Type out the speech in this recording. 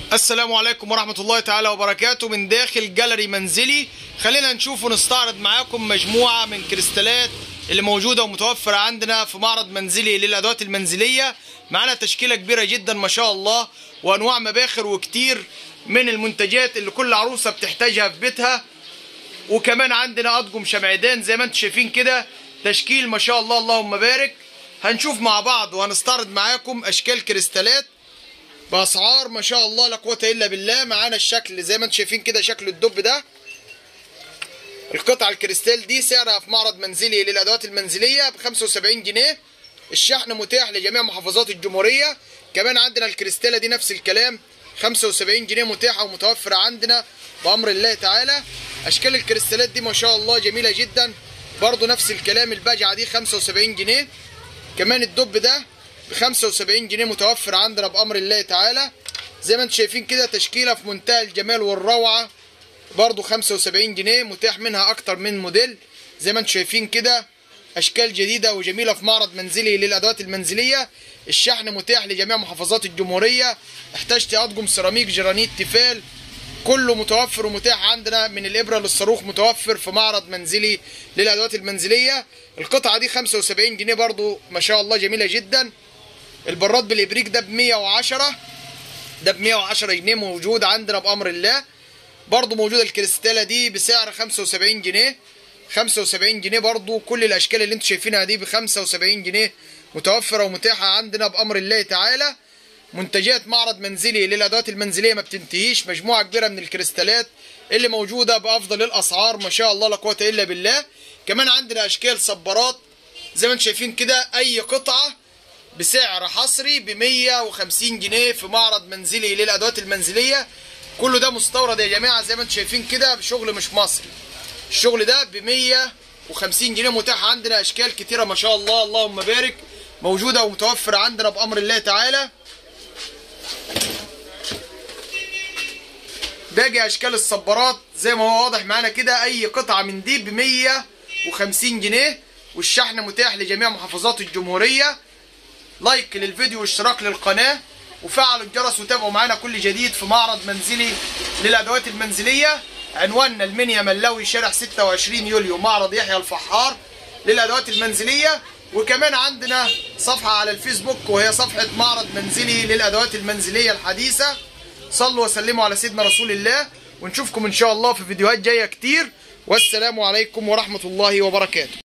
السلام عليكم ورحمة الله تعالى وبركاته من داخل جاليري منزلي خلينا نشوف ونستعرض معاكم مجموعة من كريستالات اللي موجودة ومتوفرة عندنا في معرض منزلي للأدوات المنزلية معانا تشكيلة كبيرة جدا ما شاء الله وأنواع مباخر وكتير من المنتجات اللي كل عروسة بتحتاجها في بيتها وكمان عندنا أطقم شمعدان زي ما انتم شايفين كده تشكيل ما شاء الله اللهم بارك هنشوف مع بعض وهنستعرض معاكم أشكال كريستالات باسعار ما شاء الله لا قوه الا بالله معانا الشكل زي ما انتم شايفين كده شكل الدب ده القطعه الكريستال دي سعرها في معرض منزلي للادوات المنزليه ب 75 جنيه الشحن متاح لجميع محافظات الجمهوريه كمان عندنا الكريستاله دي نفس الكلام 75 جنيه متاحه ومتوفره عندنا بامر الله تعالى اشكال الكريستالات دي ما شاء الله جميله جدا برضو نفس الكلام الباجعه دي 75 جنيه كمان الدب ده ب 75 جنيه متوفر عندنا بامر الله تعالى زي ما انتم شايفين كده تشكيله في منتهى الجمال والروعه برضو 75 جنيه متاح منها اكتر من موديل زي ما انتم شايفين كده اشكال جديده وجميله في معرض منزلي للادوات المنزليه الشحن متاح لجميع محافظات الجمهوريه احتجت اطقم سيراميك جرانيت تيفال كله متوفر ومتاح عندنا من الابره للصاروخ متوفر في معرض منزلي للادوات المنزليه القطعه دي 75 جنيه برضو ما شاء الله جميله جدا البراد بالابريق ده ب 110 ده ب 110 جنيه موجود عندنا بامر الله برضو موجوده الكريستاله دي بسعر 75 جنيه 75 جنيه برضو كل الاشكال اللي انتم شايفينها دي ب 75 جنيه متوفره ومتاحه عندنا بامر الله تعالى منتجات معرض منزلي للادوات المنزليه ما بتنتهيش مجموعه كبيره من الكريستالات اللي موجوده بافضل الاسعار ما شاء الله لا قوه الا بالله كمان عندنا اشكال صبارات زي ما انتم شايفين كده اي قطعه بسعر حصري ب 150 جنيه في معرض منزلي للادوات المنزليه كله ده مستورد يا جماعه زي ما انتم شايفين كده بشغل مش مصري الشغل ده ب 150 جنيه متاح عندنا اشكال كتيره ما شاء الله اللهم بارك موجوده ومتوفره عندنا بامر الله تعالى باقي اشكال الصبارات زي ما هو واضح معانا كده اي قطعه من دي ب 150 جنيه والشحن متاح لجميع محافظات الجمهوريه لايك للفيديو واشتراك للقناة وفعلوا الجرس وتابعوا معانا كل جديد في معرض منزلي للأدوات المنزلية عنواننا المنيا ملاوي شارع 26 يوليو معرض يحيى الفحار للأدوات المنزلية وكمان عندنا صفحة على الفيسبوك وهي صفحة معرض منزلي للأدوات المنزلية الحديثة صلوا وسلموا على سيدنا رسول الله ونشوفكم إن شاء الله في فيديوهات جاية كتير والسلام عليكم ورحمة الله وبركاته